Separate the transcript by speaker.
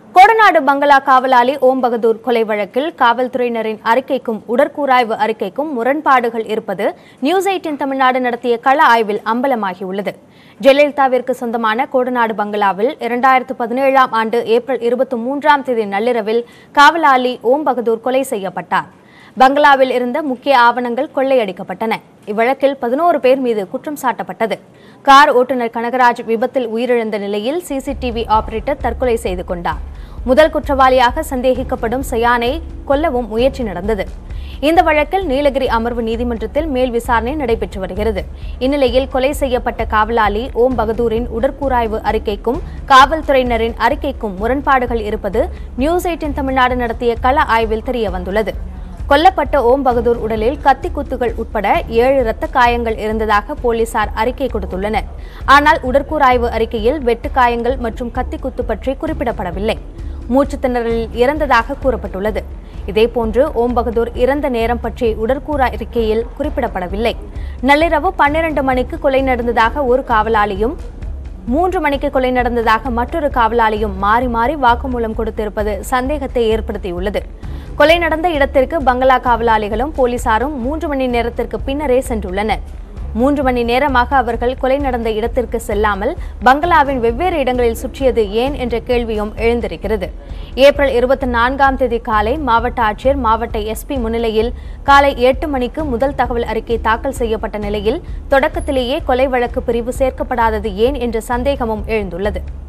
Speaker 1: கோடநாடு பங்களா காவலாளி ஓம் பகதூர் கொலை வழக்கில் காவல்துறையினரின் அறிக்கைக்கும் உடற்கூராய்வு அறிக்கைக்கும் முரண்பாடுகள் இருப்பது நியூஸ் எயிட்டின் தமிழ்நாடு நடத்திய கள ஆய்வில் அம்பலமாகியுள்ளது ஜெயலலிதாவிற்கு சொந்தமான கோடநாடு பங்களாவில் இரண்டாயிரத்து பதினேழாம் ஆண்டு ஏப்ரல் இருபத்தி மூன்றாம் தேதி நள்ளிரவில் காவலாளி ஓம் பகதூர் கொலை செய்யப்பட்டார் பங்களாவில் இருந்த முக்கிய ஆவணங்கள் கொள்ளையடிக்கப்பட்டன இவ்வழக்கில் பதினோரு பேர் மீது குற்றம் சாட்டப்பட்டது கார் ஓட்டுநர் கனகராஜ் விபத்தில் உயிரிழந்த நிலையில் சிசிடிவி ஆபரேட்டர் தற்கொலை செய்து கொண்டார் முதல் குற்றவாளியாக சந்தேகிக்கப்படும் சயானை கொல்லவும் முயற்சி நடந்தது இந்த வழக்கில் நீலகிரி அமர்வு நீதிமன்றத்தில் மேல் விசாரணை நடைபெற்று வருகிறது இந்நிலையில் கொலை செய்யப்பட்ட காவலாளி ஓம் பகதூரின் உடற்கூராய்வு அறிக்கைக்கும் காவல்துறையினரின் அறிக்கைக்கும் முரண்பாடுகள் இருப்பது நியூஸ் எயிட்டின் தமிழ்நாடு நடத்திய கள ஆய்வில் தெரியவந்துள்ளது கொல்லப்பட்ட ஓம் பகதூர் உடலில் கத்தி குத்துகள் உட்பட ஏழு இரத்த காயங்கள் இருந்ததாக போலீசார் அறிக்கை கொடுத்துள்ளனர் ஆனால் உடற்கூராய்வு அறிக்கையில் வெட்டு காயங்கள் மற்றும் கத்தி குத்து பற்றி குறிப்பிடப்படவில்லை மூச்சுத் திணறலில் இறந்ததாக கூறப்பட்டுள்ளது இதேபோன்று ஓம் பகதூர் இறந்த நேரம் பற்றி உடற்கூறு அறிக்கையில் குறிப்பிடப்படவில்லை நள்ளிரவு பன்னிரண்டு மணிக்கு கொலை நடந்ததாக ஒரு காவலாளியும் மூன்று மணிக்கு கொலை நடந்ததாக மற்றொரு காவலாளியும் மாறி மாறி வாக்குமூலம் கொடுத்திருப்பது சந்தேகத்தை ஏற்படுத்தியுள்ளது கொலை நடந்த இடத்திற்கு பங்களா காவலாளிகளும் போலீசாரும் மூன்று மணி நேரத்திற்கு பின்னரே சென்றுள்ளனர் மூன்று மணி நேரமாக அவர்கள் கொலை நடந்த இடத்திற்கு செல்லாமல் பங்களாவின் வெவ்வேறு இடங்களில் சுற்றியது ஏன் என்ற கேள்வியும் எழுந்திருக்கிறது ஏப்ரல் இருபத்தி நான்காம் தேதி காலை மாவட்ட ஆட்சியர் மாவட்ட எஸ்பி முன்னிலையில் காலை எட்டு மணிக்கு முதல் தகவல் அறிக்கை தாக்கல் செய்யப்பட்ட நிலையில் தொடக்கத்திலேயே கொலை வழக்கு பிரிவு சேர்க்கப்படாதது ஏன் என்ற சந்தேகமும் எழுந்துள்ளது